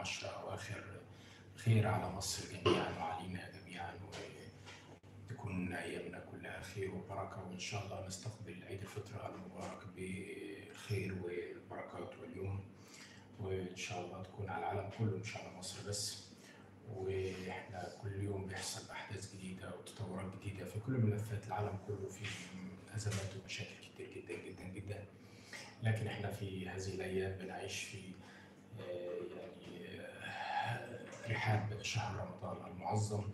العشر أواخر خير على مصر جميعا وعلينا جميعا وتكون أيامنا كلها خير وبركة وإن شاء الله نستقبل عيد الفطر المبارك بالخير والبركات واليوم وإن شاء الله تكون على العالم كله مش على مصر بس واحنا كل يوم بيحصل احداث جديده وتطورات جديده في كل ملفات العالم كله في ازمات ومشاكل كتير جدا جدا جدا لكن احنا في هذه الايام بنعيش في آه، يعني آه، رحاب شهر رمضان المعظم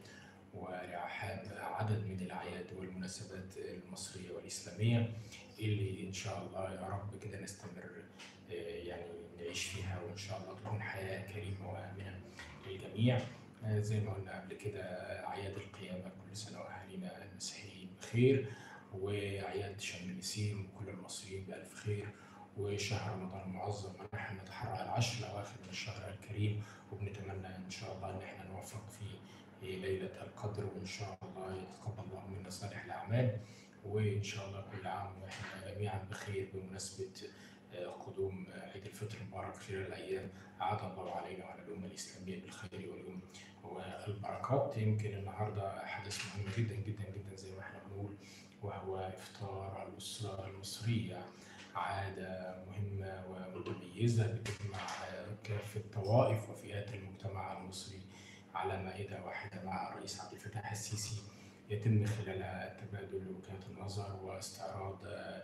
ورحاب عدد من الاعياد والمناسبات المصريه والاسلاميه اللي ان شاء الله يا رب كده نستمر آه، يعني نعيش فيها وان شاء الله تكون حياه كريمه وامنه للجميع آه، زي ما قلنا قبل كده اعياد القيامه كل سنه واهالينا المسيحيين بخير واعياد شم النسيم وكل المصريين بالف خير وشهر رمضان المعظم نحن نتحرى العشر الاواخر من الشهر الكريم وبنتمنى ان شاء الله ان احنا نوفق في ليله القدر وان شاء الله يتقبل الله منا صالح الاعمال وان شاء الله كل عام واحنا جميعا بخير بمناسبه آه، قدوم عيد الفطر المبارك خلال الايام اعاد الله علينا وعلى الامه الاسلاميه بالخير واليوم والبركات يمكن النهارده حدث مهم جدا جدا جدا زي ما احنا بنقول وهو افطار الاسره المصريه عاده مهمه ومتميزه بتجمع كافه طوائف وفئات المجتمع المصري على مائده واحده مع الرئيس عبد الفتاح السيسي يتم خلالها تبادل وجهات النظر واستعراض آه،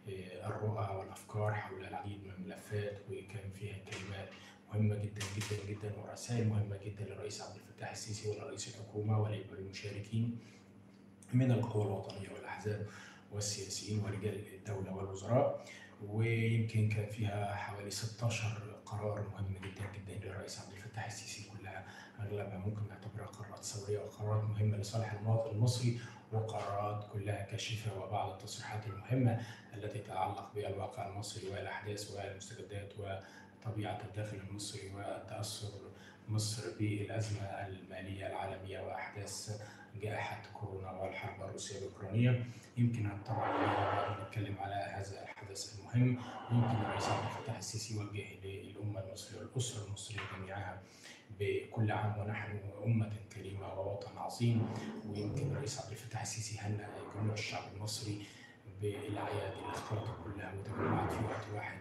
الرؤى والافكار حول العديد من الملفات وكان فيها كلمات مهمه جدا جدا جدا ورسائل مهمه جدا للرئيس عبد الفتاح السيسي ولرئيس الحكومه وللمشاركين من القوى الوطنيه والاحزاب والسياسيين ورجال الدوله والوزراء ويمكن كان فيها حوالي 16 قرار مهم جدا جدا للرئيس عبد الفتاح السيسي كلها اغلبها ممكن نعتبرها قرارات ثوريه وقرارات مهمه لصالح المواطن المصري وقرارات كلها كاشفه وبعض التصريحات المهمه التي تتعلق بالواقع المصري والاحداث والمستجدات وطبيعه الداخل المصري وتاثر مصر بالازمه الماليه العالميه واحداث جائحه كورونا والحرب الروسيه الاوكرانيه يمكن نتطرق اليها ونتكلم على هذا الحدث المهم يمكن الرئيس عبد الفتاح السيسي يوجه للامه المصريه والاسره المصريه جميعها بكل عام ونحن أمة كريمة ووطن عظيم ويمكن الرئيس عبد الفتاح السيسي هنأ جميع الشعب المصري بالأعياد اللي اختلطت كلها وتجمعت في وقت واحد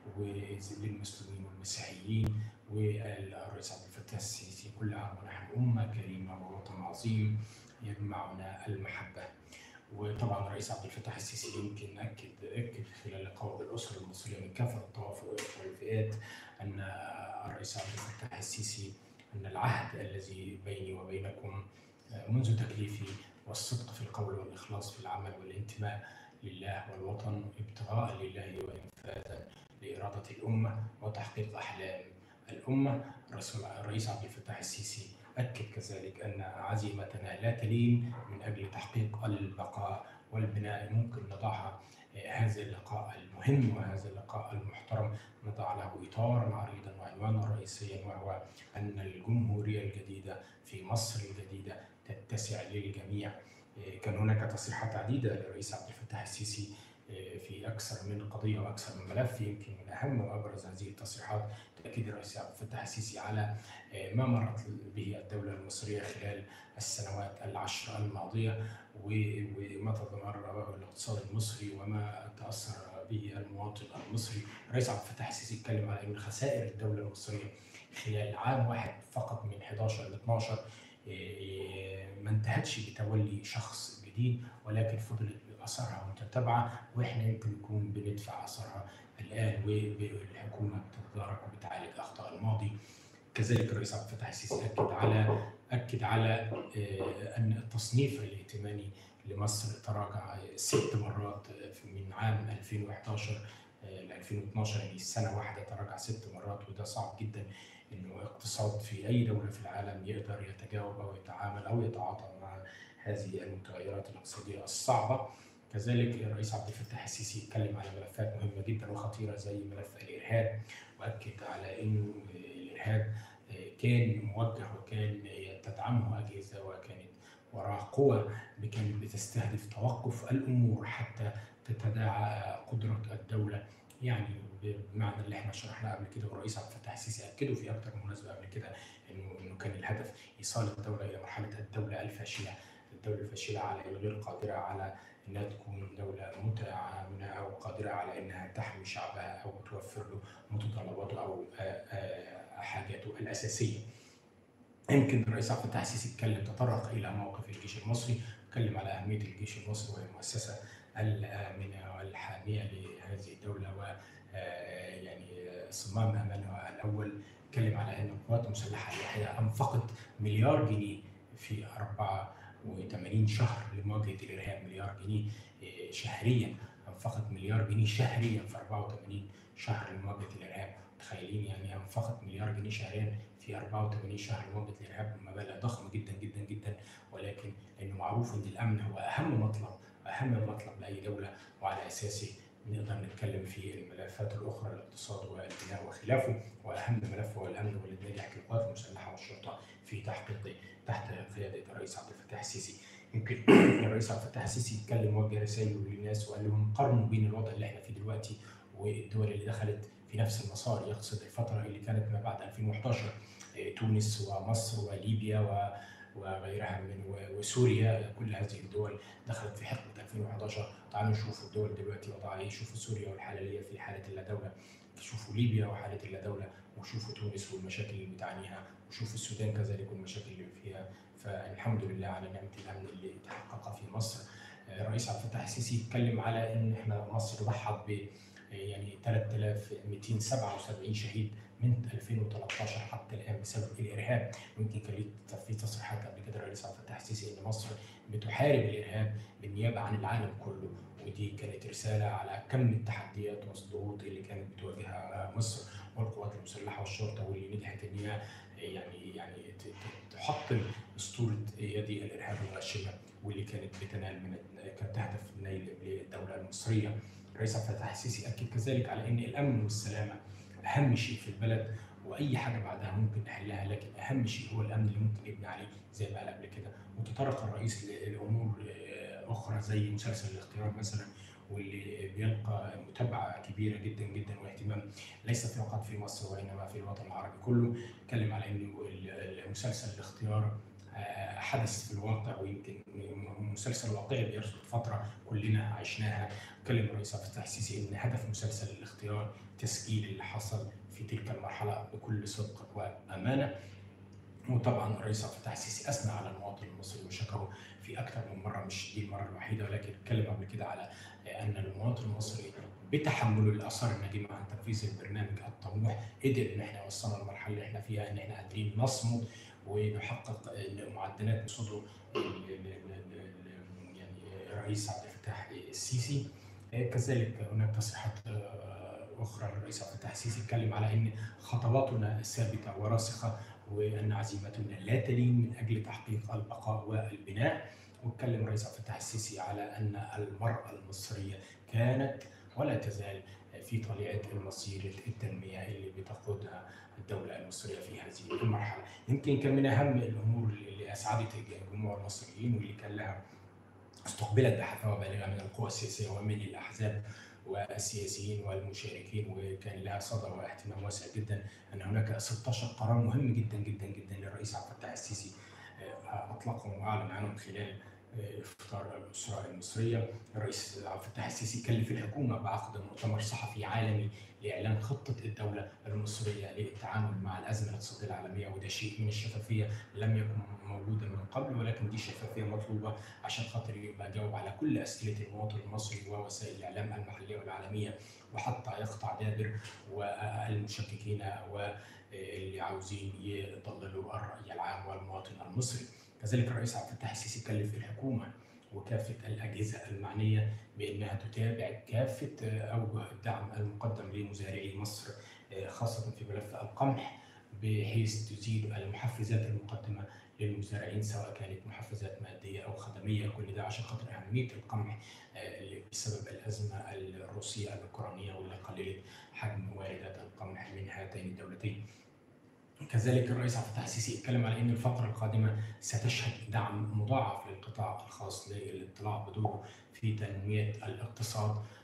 وللمسلمين والمسيحيين والرئيس عبد الفتاح السيسي كل عام ونحن أمة كريمة ووطن عظيم يجمعنا المحبة وطبعا الرئيس عبد الفتاح السيسي يمكن اكد اكد خلال لقائه بالاسره المصريه من كافه الطوائف والفئات ان الرئيس عبد الفتاح السيسي ان العهد الذي بيني وبينكم منذ تكليفي والصدق في القول والاخلاص في العمل والانتماء لله والوطن ابتغاء لله وانفاذا لاراده الامه وتحقيق احلام الامه الرئيس عبد الفتاح السيسي أكد كذلك أن عزيمتنا لا تلين من أجل تحقيق البقاء والبناء ممكن نضعها هذا اللقاء المهم وهذا اللقاء المحترم نضع له إطارا عريضا وعنوانا رئيسيا وهو أن الجمهورية الجديدة في مصر الجديدة تتسع للجميع كان هناك تصريحات عديدة للرئيس عبد الفتاح السيسي في اكثر من قضيه واكثر من ملف يمكن من اهم وابرز هذه التصريحات تاكيد الرئيس عبد الفتاح السيسي على ما مرت به الدوله المصريه خلال السنوات العشر الماضيه وما تضمره الاقتصاد المصري وما تاثر به المواطن المصري الرئيس عبد الفتاح السيسي اتكلم على ان خسائر الدوله المصريه خلال عام واحد فقط من 11 ل 12 ما انتهتش بتولي شخص جديد ولكن فضلت اثارها متتابعه واحنا يمكن نكون بندفع اثارها الان والحكومه بتتدارك وبتعالج اخطاء الماضي كذلك الرئيس عبد الفتاح السيسي اكد على اكد على ان التصنيف الائتماني لمصر تراجع ست مرات من عام 2011 ل 2012 يعني سنه واحده تراجع ست مرات وده صعب جدا انه اقتصاد في اي دوله في العالم يقدر يتجاوب او يتعامل او يتعاطى مع هذه المتغيرات الاقتصاديه الصعبه كذلك الرئيس عبد الفتاح السيسي اتكلم على ملفات مهمه جدا وخطيره زي ملف الارهاب واكد على انه الارهاب كان موجه وكان تدعمه اجهزه وكانت وراه قوى كانت بتستهدف توقف الامور حتى تتداعى قدره الدوله يعني بمعنى اللي احنا شرحناه قبل كده والرئيس عبد الفتاح السيسي اكدوا في اكثر من مناسبه قبل كده انه انه كان الهدف ايصال الدوله الى مرحله الدوله الفاشله، الدوله الفاشله على الغير قادره على انها تكون دوله متعاونه او قادره على انها تحمي شعبها او توفر له متطلباته او حاجاته الاساسيه. يمكن الرئيس عبد الفتاح السيسي اتكلم تطرق الى موقف الجيش المصري، اتكلم على اهميه الجيش المصري وهي المؤسسه الامنه والحاميه لهذه الدوله و يعني صمام املها الاول اتكلم على ان القوات المسلحه الواحده انفقت مليار جنيه في 84 شهر لمواجهه الارهاب مليار جنيه شهريا انفقت مليار جنيه شهريا في 84 شهر لمواجهه الارهاب متخيلين يعني انفقت مليار جنيه شهريا في 84 شهر لمواجهه الارهاب مبالغ ضخمه جدا جدا جدا ولكن انه معروف ان الامن هو اهم مطلب اهم مطلب لاي دوله وعلى اساسه نقدر نتكلم في الملفات الاخرى الاقتصاد والبناء وخلافه واهم ملف هو الامن والذي نجحت القوات المسلحه والشرطه في تحقيقه تحت قياده الرئيس عبد الفتاح السيسي يمكن الرئيس عبد الفتاح السيسي اتكلم وجه رسائل للناس وقال لهم قارنوا بين الوضع اللي احنا فيه دلوقتي والدول اللي دخلت في نفس المسار يقصد الفتره اللي كانت ما بعد 2011 تونس ومصر وليبيا و وغيرها من وسوريا كل هذه الدول دخلت في حقبه 2011 تعالوا نشوف الدول دلوقتي وضعها ايه شوفوا سوريا والحاله اللي هي في حاله اللا دوله شوفوا ليبيا وحاله اللا دوله وشوفوا تونس والمشاكل اللي بتعانيها وشوفوا السودان كذلك والمشاكل اللي فيها فالحمد لله على نعمه الامن اللي تحقق في مصر الرئيس عبد الفتاح السيسي اتكلم على ان احنا مصر ضحت ب يعني 3277 شهيد من 2013 حتى الان بسبب الارهاب يمكن كان في تصريحات قبل كده الرئيس عبد الفتاح السيسي ان مصر بتحارب الارهاب بالنيابه عن العالم كله ودي كانت رساله على كم التحديات والضغوط اللي كانت بتواجهها مصر والقوات المسلحه والشرطه واللي نجحت ان هي يعني يعني تحطم اسطوره يدي الارهاب الغاشمه واللي كانت بتنال من كانت تهدف نيل للدوله المصريه. الرئيس عبد الفتاح السيسي اكد كذلك على ان الامن والسلامه اهم شيء في البلد واي حاجه بعدها ممكن نحلها لكن اهم شيء هو الامن اللي ممكن نبني عليه زي ما قال قبل كده وتطرق الرئيس لامور اخرى زي مسلسل الاختيار مثلا واللي بيلقى متابعه كبيره جدا جدا واهتمام ليس فقط في مصر وانما في الوطن العربي كله اتكلم على انه مسلسل الاختيار حدث في الواقع ويمكن مسلسل واقعي بيرصد فتره كلنا عشناها اتكلم الرئيس عبد الفتاح السيسي ان هدف مسلسل الاختيار تسجيل اللي حصل في تلك المرحله بكل صدق وامانه وطبعا الرئيس عبد الفتاح السيسي اثنى على المواطن المصري وشكره في اكثر من مره مش دي المره الوحيده ولكن اتكلم قبل كده على ان المواطن المصري بتحمله الاثار الناجمه عن تنفيذ البرنامج الطموح قدر ان احنا وصلنا للمرحله اللي احنا فيها ان احنا قادرين نصمد ونحقق معدلات نصوده يعني الرئيس عبد الفتاح السيسي كذلك هناك تصريحات اخرى للرئيس عبد الفتاح السيسي اتكلم على ان خطواتنا ثابته وراسخه وان عزيمتنا لا تلين من اجل تحقيق البقاء والبناء واتكلم الرئيس عبد الفتاح السيسي على ان المراه المصريه كانت ولا تزال في طليعه المسيره التنميه اللي بتقودها الدوله المصريه في هذه المرحله، يمكن كان من اهم الامور اللي اسعدت جموع المصريين واللي كان لها استقبلت بحفاوه بالغه من القوى السياسيه ومن الاحزاب والسياسيين والمشاركين وكان لها صدى واهتمام واسع جدا ان هناك 16 قرار مهم جدا جدا جدا للرئيس عبد الفتاح السيسي اطلقهم واعلن عنهم خلال افطار الاسره المصريه، الرئيس عبد الفتاح السيسي كلف الحكومه بعقد مؤتمر صحفي عالمي لاعلان خطه الدوله المصريه للتعامل مع الازمه الاقتصاديه العالميه وده شيء من الشفافيه لم يكن موجودا من قبل ولكن دي شفافيه مطلوبه عشان خاطر يبقى جاوب على كل اسئله المواطن المصري ووسائل الاعلام المحليه والعالميه وحتى يقطع دابر والمشككين واللي عاوزين يضللوا الراي العام والمواطن المصري. كذلك الرئيس عبد الفتاح السيسي كلف الحكومه وكافه الاجهزه المعنيه بانها تتابع كافه اوجه الدعم المقدم لمزارعي مصر خاصه في ملف القمح بحيث تزيد المحفزات المقدمه للمزارعين سواء كانت محفزات ماديه او خدميه كل ده عشان خاطر اهميه القمح بسبب الازمه الروسيه الاوكرانيه واللي قللت حجم واردات القمح من هاتين الدولتين. كذلك الرئيس عبد الفتاح السيسي اتكلم على ان الفتره القادمه ستشهد دعم مضاعف للقطاع الخاص للاطلاع بدوره في تنميه الاقتصاد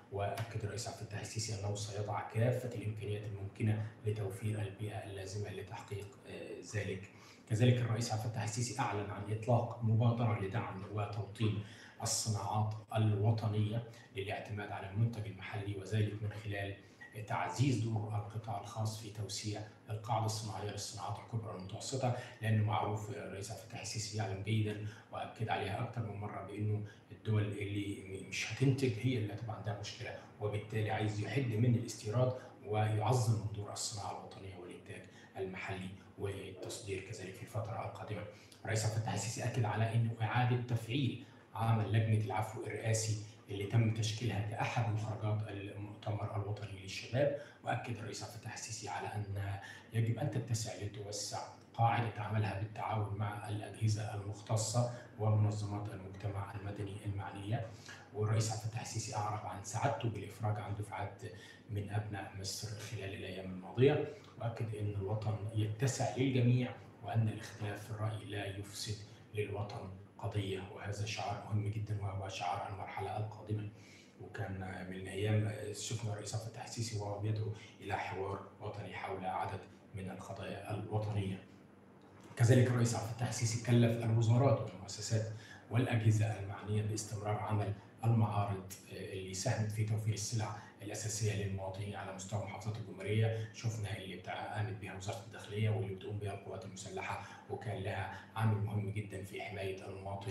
واكد الرئيس عبد الفتاح السيسي انه سيضع كافه الامكانيات الممكنه لتوفير البيئه اللازمه لتحقيق ذلك. كذلك الرئيس عبد الفتاح السيسي اعلن عن اطلاق مبادره لدعم وتوطين الصناعات الوطنيه للاعتماد على المنتج المحلي وذلك من خلال تعزيز دور القطاع الخاص في توسيع القاعده الصناعيه للصناعات الكبرى والمتوسطه لانه معروف الرئيس عبد الفتاح السيسي يعلم جيدا واكد عليها اكثر من مره بانه الدول اللي مش هتنتج هي اللي هتبقى عندها مشكله وبالتالي عايز يحد من الاستيراد ويعظم من دور الصناعه الوطنيه والانتاج المحلي والتصدير كذلك في الفتره القادمه. الرئيس عبد الفتاح السيسي اكد على انه اعاده تفعيل عمل لجنه العفو الرئاسي اللي تم تشكيلها كاحد مخرجات المؤتمر الوطني للشباب واكد الرئيس عبد الفتاح السيسي على ان يجب ان تتسع لتوسع قاعده عملها بالتعاون مع الاجهزه المختصه ومنظمات المجتمع المدني المعنيه والرئيس عبد الفتاح السيسي اعرب عن سعادته بالافراج عن دفعات من ابناء مصر خلال الايام الماضيه واكد ان الوطن يتسع للجميع وان الاختلاف في الراي لا يفسد للوطن قضيه وهذا شعار مهم جدا وهو شعار المرحله القادمه وكان من ايام شفنا الرئيس عبد الفتاح السيسي وهو بيدعو الى حوار وطني حول عدد من القضايا الوطنيه. كذلك الرئيس عبد الفتاح السيسي كلف الوزارات والمؤسسات والاجهزه المعنيه باستمرار عمل المعارض اللي ساهمت في توفير السلع الاساسيه للمواطنين على مستوى محافظات الجمهوريه، شفنا اللي قامت بها وزاره الداخليه واللي بتقوم بها القوات المسلحه وكان لها عامل مهم جدا في حمايه المواطن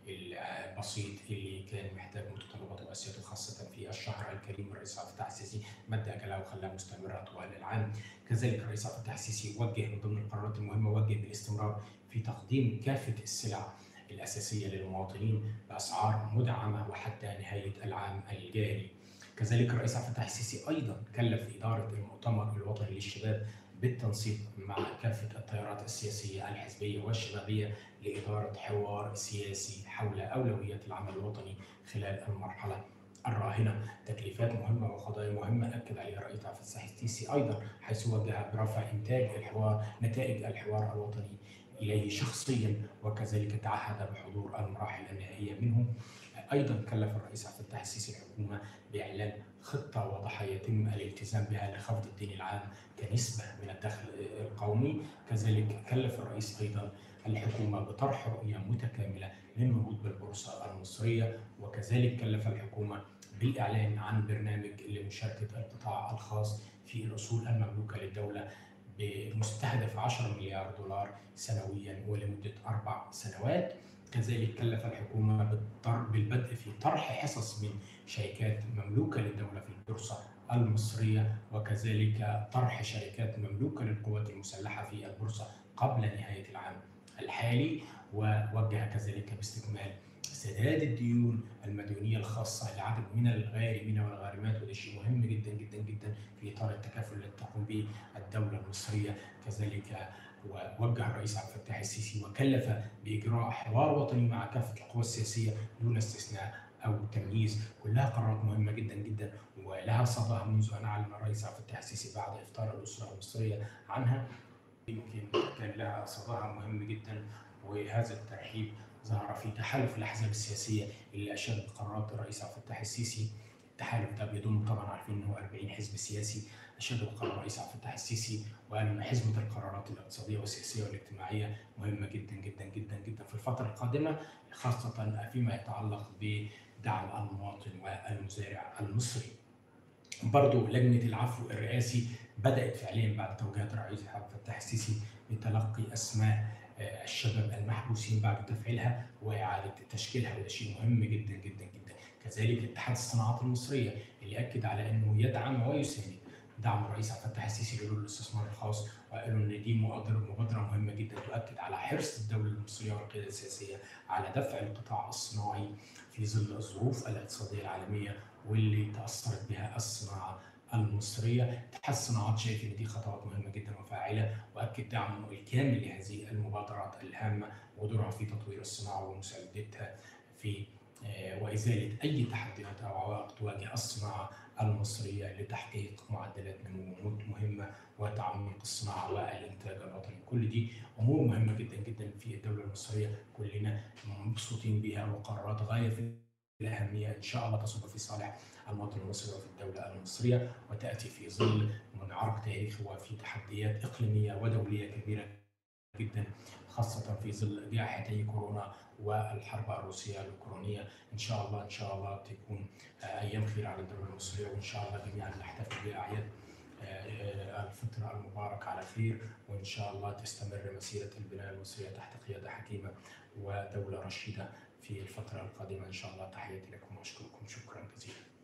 البسيط اللي كان محتاج متطلبات واساسياته خاصه في الشهر الكريم الرئيس عبد الفتاح السيسي مد اجلها وخلاها مستمره طوال العام. كذلك الرئيس عبد الفتاح السيسي وجه من ضمن القرارات المهمه وجه بالاستمرار في تقديم كافه السلع الاساسيه للمواطنين باسعار مدعمه وحتى نهايه العام الجاري. كذلك الرئيس عبد الفتاح السيسي ايضا كلف اداره المؤتمر الوطني للشباب بالتنسيق مع كافه التيارات السياسيه الحزبيه والشبابيه لاداره حوار سياسي حول اولويات العمل الوطني خلال المرحله الراهنه، تكليفات مهمه وقضايا مهمه اكد عليها الرئيس عبد الفتاح السيسي ايضا حيث وجه برفع انتاج الحوار نتائج الحوار الوطني اليه شخصيا وكذلك تعهد بحضور المراحل النهائيه منه. ايضا كلف الرئيس عبد الفتاح السيسي الحكومه باعلان خطه واضحه يتم الالتزام بها لخفض الدين العام كنسبه من الدخل القومي، كذلك كلف الرئيس ايضا الحكومه بطرح رؤيه متكامله للنهوض بالبورصه المصريه، وكذلك كلف الحكومه بالاعلان عن برنامج لمشاركه القطاع الخاص في الاصول المملوكه للدوله بمستهدف 10 مليار دولار سنويا ولمده اربع سنوات. كذلك كلف الحكومه بالبدء في طرح حصص من شركات مملوكه للدوله في البورصه المصريه وكذلك طرح شركات مملوكه للقوات المسلحه في البورصه قبل نهايه العام الحالي ووجه كذلك باستكمال سداد الديون المديونيه الخاصه لعدد من الغارمين والغارمات وده شيء مهم جدا جدا جدا في اطار التكافل الذي تقوم به الدوله المصريه كذلك ووجه الرئيس عبد الفتاح السيسي وكلف باجراء حوار وطني مع كافه القوى السياسيه دون استثناء او تمييز كلها قرارات مهمه جدا جدا ولها صداها منذ ان اعلن الرئيس عبد الفتاح السيسي بعد افطار الاسره المصريه عنها يمكن كان لها صداها مهم جدا وهذا الترحيب ظهر في تحالف الاحزاب السياسيه اللي اشاد بقرارات الرئيس عبد الفتاح السيسي التحالف ده بيضم طبعا عارفين انه 40 حزب سياسي اشادوا بقرار الرئيس عبد الفتاح السيسي وقالوا ان حزمه القرارات الاقتصاديه والسياسيه والاجتماعيه مهمه جدا جدا جدا جدا في الفتره القادمه خاصه فيما يتعلق بدعم المواطن والمزارع المصري. برضه لجنه العفو الرئاسي بدات فعليا بعد توجيهات الرئيس عبد الفتاح السيسي بتلقي اسماء الشباب المحبوسين بعد تفعيلها واعاده تشكيلها وده شيء مهم جدا جدا جدا. كذلك اتحاد الصناعات المصريه اللي اكد على انه يدعم ويساند دعم الرئيس عبد الفتاح السيسي لدور الاستثمار الخاص وقالوا ان دي مبادره مبادره مهمه جدا تؤكد على حرص الدوله المصريه والقياده السياسيه على دفع القطاع الصناعي في ظل الظروف الاقتصاديه العالميه واللي تاثرت بها الصناعه المصريه، اتحاد الصناعات شايف ان دي خطوات مهمه جدا وفاعله واكد دعمه الكامل لهذه المبادرات الهامه ودورها في تطوير الصناعه ومساندتها في وازاله اي تحديات او عوائق تواجه الصناعه المصريه لتحقيق معدلات نمو مهمه وتعميق الصناعه والانتاج الوطني، كل دي امور مهمه جدا جدا في الدوله المصريه كلنا مبسوطين بها وقرارات غايه في الأهمية إن شاء الله تصب في صالح المواطن المصري وفي الدولة المصرية وتأتي في ظل منعرض تاريخي وفي تحديات إقليمية ودولية كبيرة جدا خاصة في ظل جائحتي كورونا والحرب الروسية الأوكرانية إن شاء الله إن شاء الله تكون أيام خير على الدولة المصرية وإن شاء الله جميعا نحتفل بأعياد الفطر المبارك على خير وإن شاء الله تستمر مسيرة البناء المصرية تحت قيادة حكيمة ودولة رشيدة في الفترة القادمة إن شاء الله تحياتي لكم وأشكركم شكرا جزيلا